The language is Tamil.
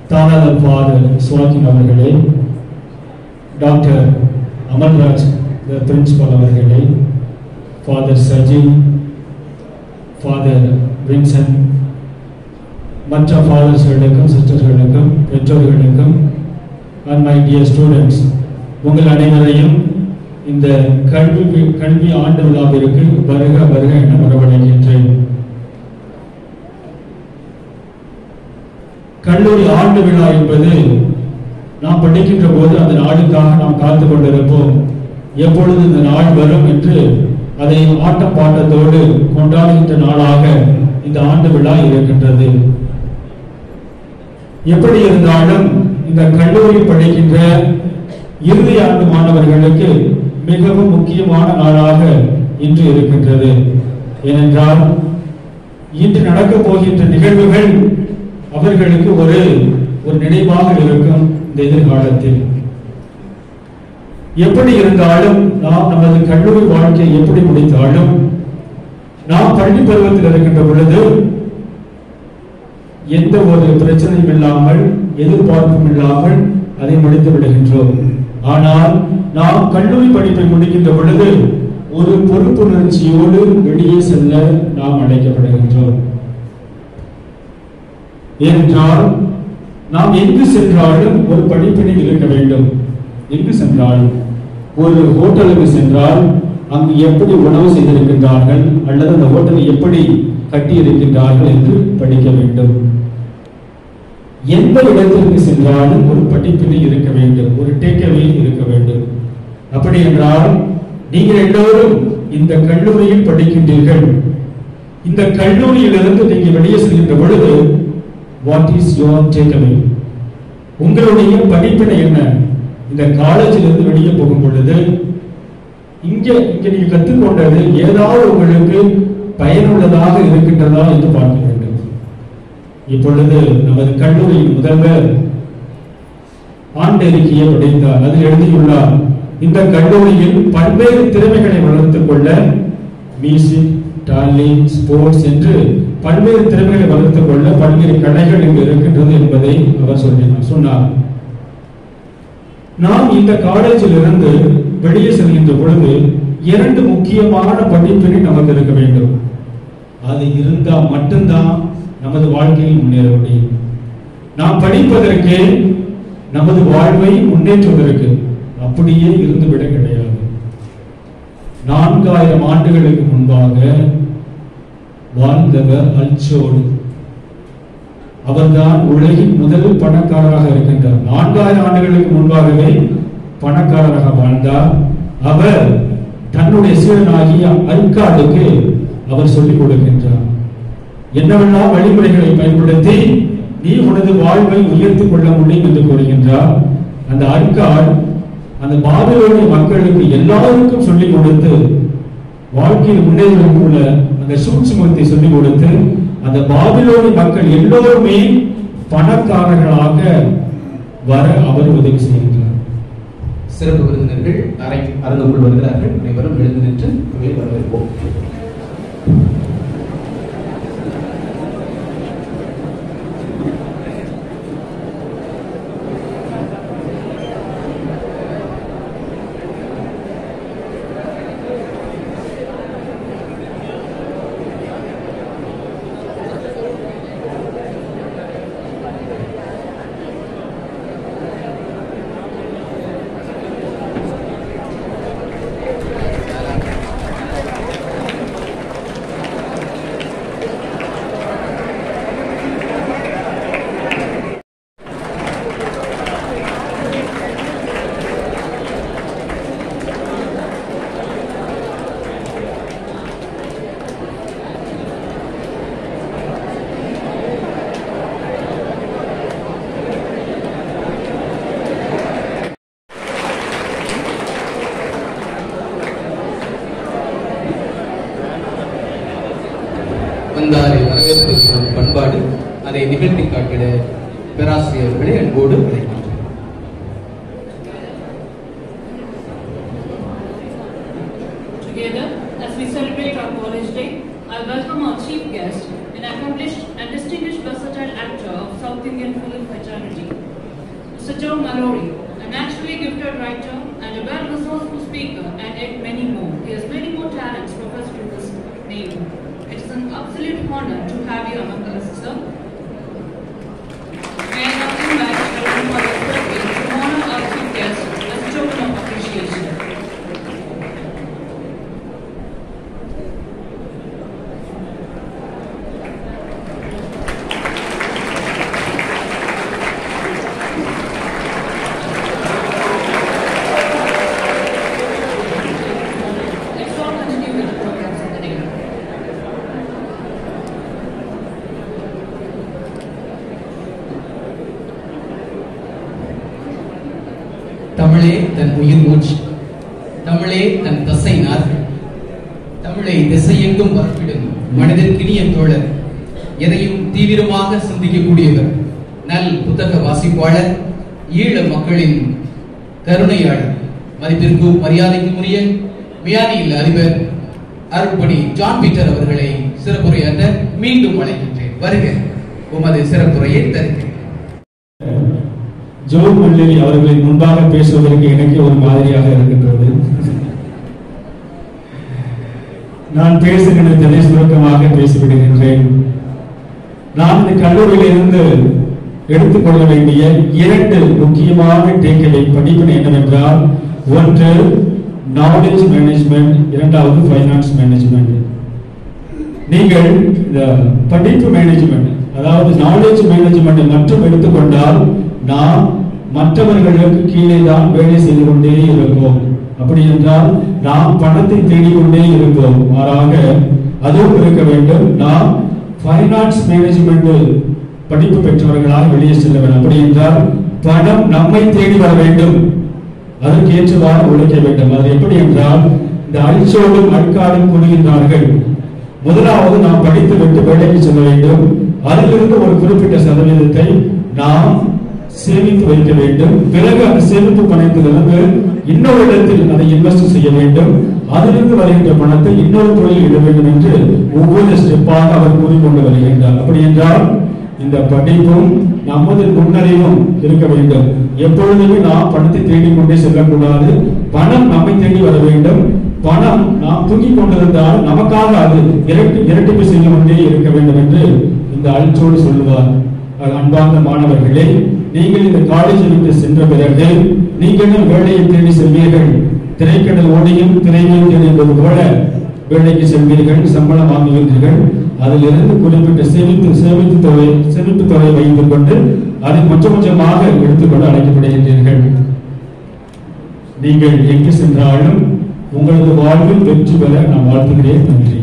தாராளர் ஃபாதர் சுவாக்கின் அவர்களே டாக்டர் அமல்ராஜ் பிரின்சிபல் அவர்களே ஃபாதர் சஜின் ஃபாதர் வின்சன் மற்ற ஃபாதர்ஸ்களுக்கும் சிஸ்டர்களுக்கும் பெற்றோர்களுக்கும் அண்ட் மை டியர் ஸ்டூடெண்ட்ஸ் உங்கள் அனைவரையும் இந்த கல்வி கல்வி ஆண்டு விழாவிற்கு வருக வருக என வரவழைக்கின்றேன் கல்லூரி ஆண்டு விழா என்பது நாம் படிக்கின்ற போது அந்த நாளுக்காக நாம் காத்து கொண்டிருப்போம் எப்பொழுது இந்த நாள் வரும் என்று அதை ஆட்டம் பாட்டத்தோடு கொண்டாடுகின்ற நாளாக இந்த ஆண்டு விழா இருக்கின்றது எப்படி இருந்தாலும் இந்த கல்லூரி படிக்கின்ற இறுதி ஆண்டு மாணவர்களுக்கு மிகவும் முக்கியமான நாளாக இன்று இருக்கின்றது ஏனென்றால் இன்று நடக்கப் போகின்ற நிகழ்வுகள் அவர்களுக்கு ஒரு ஒரு நினைவாக இருக்கும் இந்த எதிர்காலத்தில் எப்படி இருந்தாலும் நாம் நமது கல்லூரி வாழ்க்கை எப்படி முடித்தாலும் நாம் பள்ளி பருவத்தில் இருக்கின்ற பொழுது எந்த ஒரு பிரச்சனையும் இல்லாமல் எதிர்பார்ப்பும் இல்லாமல் அதை முடித்து விடுகின்றோம் ஆனால் நாம் கல்லூரி படிப்பை முடிக்கின்ற பொழுது ஒரு பொறுப்புணர்ச்சியோடு வெளியே செல்ல நாம் அழைக்கப்படுகின்றோம் ஏனென்றால் நாம் எங்கு சென்றாலும் ஒரு படிப்பினை இருக்க வேண்டும் எங்கு சென்றாலும் ஒரு ஹோட்டலுக்கு சென்றால் அங்கு எப்படி உணவு செய்திருக்கின்றார்கள் அல்லது அந்த ஹோட்டலை எப்படி கட்டி இருக்கின்றார்கள் என்று படிக்க வேண்டும் எந்த இடத்திற்கு சென்றாலும் ஒரு படிப்பினை இருக்க வேண்டும் ஒரு டேக்அவே இருக்க வேண்டும் அப்படி என்றால் நீங்கள் எல்லோரும் இந்த கல்லூரியில் படிக்கின்றீர்கள் இந்த கல்லூரியிலிருந்து நீங்கள் வெளியே செல்கின்ற பொழுது வாட் இஸ் யுவர் டேக்அவே உங்களுடைய படிப்பினை என்ன இந்த காலேஜில் இருந்து வெளியே போகும் பொழுது இங்க இங்க நீங்க கற்றுக்கொண்டது ஏதாவது உங்களுக்கு பயனுள்ளதாக இருக்கின்றதா என்று பார்க்க வேண்டும் இப்பொழுது நமது கல்லூரியின் முதல்வர் ஆண்டறிக்கையை படைத்தார் அதில் எழுதியுள்ளார் இந்த கல்லூரியில் பல்வேறு திறமைகளை வளர்த்துக் கொள்ள மியூசிக் டாலிங் ஸ்போர்ட்ஸ் என்று பல்வேறு திறமைகளை வளர்த்துக் கொள்ள பல்வேறு கலைகள் இங்கு இருக்கின்றது என்பதை அவர் சொல்லி சொன்னார் நாம் இந்த காலேஜில் இருந்து வெளியே செல்கின்ற பொழுது இரண்டு முக்கியமான படிப்பினை நமக்கு இருக்க வேண்டும் அது இருந்தால் மட்டும்தான் நமது வாழ்க்கையில் முன்னேற முடியும் நாம் படிப்பதற்கு நமது வாழ்வை முன்னேற்றுவதற்கு அப்படியே இருந்துவிட கிடையாது நான்காயிரம் ஆண்டுகளுக்கு முன்பாக வாழ்ந்தவர் அல்சோடு அவர்தான் உலகின் முதல் பணக்காரராக இருக்கின்றார் நான்காயிரம் ஆண்டுகளுக்கு முன்பாகவே பணக்காரராக வாழ்ந்தார் அவர் தன்னுடைய சீடனாகிய அல்காடுக்கு அவர் சொல்லிக் கொடுக்கின்றார் என்னவெல்லாம் வழிமுறைகளை பயன்படுத்தி நீ உனது வாழ்வை உயர்த்திக் கொள்ள முடியும் என்று கூறுகின்றார் அந்த அல்காட் அந்த பாபிலோனிய மக்களுக்கு எல்லாருக்கும் சொல்லிக் கொடுத்து வாழ்க்கையில் முன்னேறுவதற்குள்ள அந்த சூட்சுமத்தை சொல்லிக் கொடுத்து அந்த பாபிலோனி மக்கள் எல்லோருமே பணக்காரர்களாக வர அவர் உதவி செய்கின்றார் சிறப்பு விருந்தினர்கள் அறை அரங்குக்குள் வருகிறார்கள் அனைவரும் எழுந்து நின்று அவர்களை வரவேற்போம் வந்தாரை வரவேற்பது நம் பண்பாடு அதை நிகழ்த்தி காட்டிட பேராசிரியர்களை அன்போடு அழைக்கின்றேன் Together, as we celebrate our College Day, I welcome our chief guest, an accomplished and distinguished versatile actor of South Indian beautiful in fraternity. Mr. Joe Mallory, a naturally gifted writer and a well-resourced speaker, and yet many more. He has many more talents professed in his name. It is an absolute honor to have you among us, sir. May I now invite Reverend Father Frederick to honor our chief guest as a token of appreciation. Let's all continue with the programs of the day. தமிழே தன் உயிர் மூச்சு தமிழே தன் தசை நார்கள் தமிழை திசையெங்கும் பரப்பிடும் மனிதர்க்கினிய தோழர் எதையும் தீவிரமாக சிந்திக்கக்கூடியவர் நல் புத்தக வாசிப்பாளர் ஈழ மக்களின் கருணையாளர் மதிப்பிற்கும் மரியாதைக்கும் உரிய மியானியில் அதிபர் அருட்பணி ஜான் பீட்டர் அவர்களை சிறப்புரையாற்ற மீண்டும் அழைக்கின்றேன் வருக உமது சிறப்புரையை தருகிறேன் ஜோ மல்லி அவர்களின் முன்பாக பேசுவதற்கு எனக்கு ஒரு மாதிரியாக இருக்கின்றது நான் பேச நினைத்ததை சுருக்கமாக பேசிவிடுகின்றேன் நான் இந்த கல்லூரியிலிருந்து எடுத்துக்கொள்ள வேண்டிய இரண்டு முக்கியமான டேக்கவை படிப்பினை என்னவென்றால் ஒன்று நாலேஜ் மேனேஜ்மெண்ட் இரண்டாவது ஃபைனான்ஸ் மேனேஜ்மெண்ட் நீங்கள் இந்த படிப்பு மேனேஜ்மெண்ட் அதாவது நாலேஜ் மேனேஜ்மெண்ட் மட்டும் எடுத்துக்கொண்டால் நாம் மற்றவர்களுக்கு கீழே தான் வேலை செய்து கொண்டே இருப்போம் அப்படி என்றால் நாம் பணத்தை தேடிக்கொண்டே இருப்போம் மாறாக அதுவும் இருக்க வேண்டும் நாம் ஃபைனான்ஸ் மேனேஜ்மெண்ட் படிப்பு பெற்றவர்களாக வெளியே செல்ல வேண்டும் அப்படி என்றால் பணம் நம்மை தேடி வர வேண்டும் அதற்கு ஏற்றவாறு உழைக்க வேண்டும் அது எப்படி என்றால் இந்த அழிச்சோடும் அழுக்காடும் கூறுகின்றார்கள் முதலாவது நாம் படித்து விட்டு வேலைக்கு செல்ல வேண்டும் அதிலிருந்து ஒரு குறிப்பிட்ட சதவீதத்தை நாம் சேமித்து வைக்க வேண்டும் பிறகு அந்த சேமிப்பு பணத்திலிருந்து இன்னொரு இடத்தில் அதை இன்வெஸ்ட் செய்ய வேண்டும் அதிலிருந்து வருகின்ற பணத்தை இன்னொரு தொழில் இட வேண்டும் என்று ஒவ்வொரு ஸ்டெப்பாக அவர் கூறிக்கொண்டு வருகின்றார் அப்படி என்றால் இந்த படிப்பும் நமது முன்னறிவும் இருக்க வேண்டும் எப்பொழுதுமே நாம் பணத்தை தேடிக்கொண்டே செல்லக்கூடாது பணம் நம்மை தேடி வர வேண்டும் பணம் நாம் தூக்கிக் கொண்டிருந்தால் நமக்காக அது இரட்டி இரட்டிப்பு செய்து கொண்டே இருக்க வேண்டும் என்று இந்த அழிச்சோடு சொல்லுவார் அது அன்பார்ந்த மாணவர்களே நீங்கள் இந்த காலேஜ் விட்டு சென்ற பிறகு நீங்களும் வேலையை தேடி செல்வீர்கள் திரைக்கடல் ஓடியும் திரைமையும் தேடி என்பது போல வேலைக்கு செல்வீர்கள் சம்பளம் வாங்குவீர்கள் அதிலிருந்து குறிப்பிட்ட சேமித்து சேமித்து தொகை சேமிப்பு தொகை வைத்துக் கொண்டு அதை கொஞ்சம் கொஞ்சமாக எடுத்துக்கொண்டு அழைக்கப்படுகின்றீர்கள் நீங்கள் எங்கு சென்றாலும் உங்களது வாழ்வில் வெற்றி பெற நான் வாழ்த்துகிறேன் நன்றி